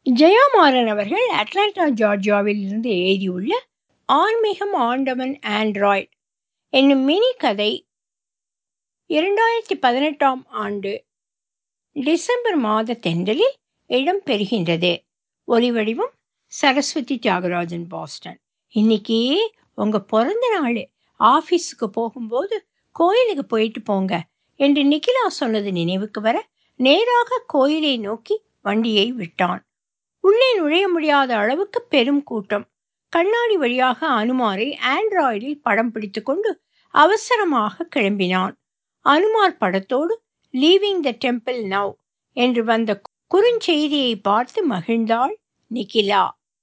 ஜெயாமாறன் அவர்கள் அட்லாண்டா ஜார்ஜியாவில் இருந்து எழுதியுள்ள ஆன்மீகம் ஆண்டவன் ஆண்ட்ராய்டு என்னும் மினி கதை இரண்டாயிரத்தி பதினெட்டாம் ஆண்டு டிசம்பர் மாத தென்றலில் இடம் பெறுகின்றது ஒலிவடிவம் சரஸ்வதி தியாகராஜன் பாஸ்டன் இன்னைக்கு உங்க பிறந்த நாள் ஆஃபீஸுக்கு போகும்போது கோயிலுக்கு போயிட்டு போங்க என்று நிக்கிலா சொன்னது நினைவுக்கு வர நேராக கோயிலை நோக்கி வண்டியை விட்டான் உள்ளே நுழைய முடியாத அளவுக்கு பெரும் கூட்டம் கண்ணாடி வழியாக அனுமாரை ஆண்ட்ராய்டில் படம் பிடித்து கொண்டு அவசரமாக கிளம்பினான் அனுமார் படத்தோடு லீவிங் த டெம்பிள் நவ் என்று வந்த குறுஞ்செய்தியை பார்த்து மகிழ்ந்தாள் நிக்கிலா